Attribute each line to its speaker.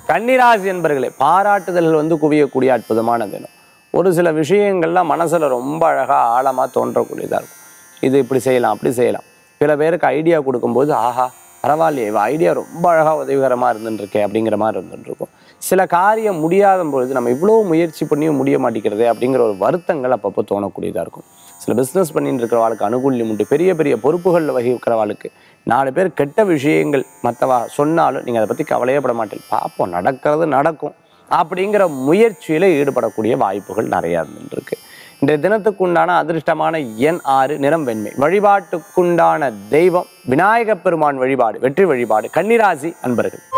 Speaker 1: கன்னிராசி என்பர்களே பாராட்டுதல்கள் வந்து குவியக்கூடிய அற்புதமான தினம் ஒரு சில விஷயங்கள்லாம் மனசுல ரொம்ப அழகா ஆழமா தோன்றக்கூடியதா இருக்கும் இது இப்படி செய்யலாம் அப்படி செய்யலாம் சில பேருக்கு ஐடியா கொடுக்கும்போது ஆஹா பரவாயில்லையே இவ ஐடியா ரொம்ப அழகா உதவிகரமா இருந்துருக்கே அப்படிங்கிற மாதிரி இருந்துட்டு இருக்கும் சில காரியம் முடியாத பொழுது நம்ம இவ்வளோ முயற்சி பண்ணியும் முடிய மாட்டேங்கிறதே அப்படிங்கிற ஒரு வருத்தங்கள் அப்பப்போ தோணக்கூடியதா இருக்கும் சில பிஸ்னஸ் பண்ணிட்டு இருக்கிறவாளுக்கு அனுகூல்யம் உண்டு பெரிய பெரிய பொறுப்புகளில் வகிக்கிறவாளுக்கு நாலு பேர் கெட்ட விஷயங்கள் மற்றவா சொன்னாலும் நீங்கள் அதை பற்றி கவலையே பட மாட்டீங்க பார்ப்போம் நடக்கிறது நடக்கும் அப்படிங்கிற முயற்சியில் ஈடுபடக்கூடிய வாய்ப்புகள் நிறையா இருந்துருக்கு இன்றைய தினத்துக்குண்டான அதிர்ஷ்டமான எண் ஆறு நிறம் வெண்மை வழிபாட்டுக்குண்டான தெய்வம் விநாயகப் பெருமான் வழிபாடு வெற்றி வழிபாடு கன்னிராசி அன்பர்கள்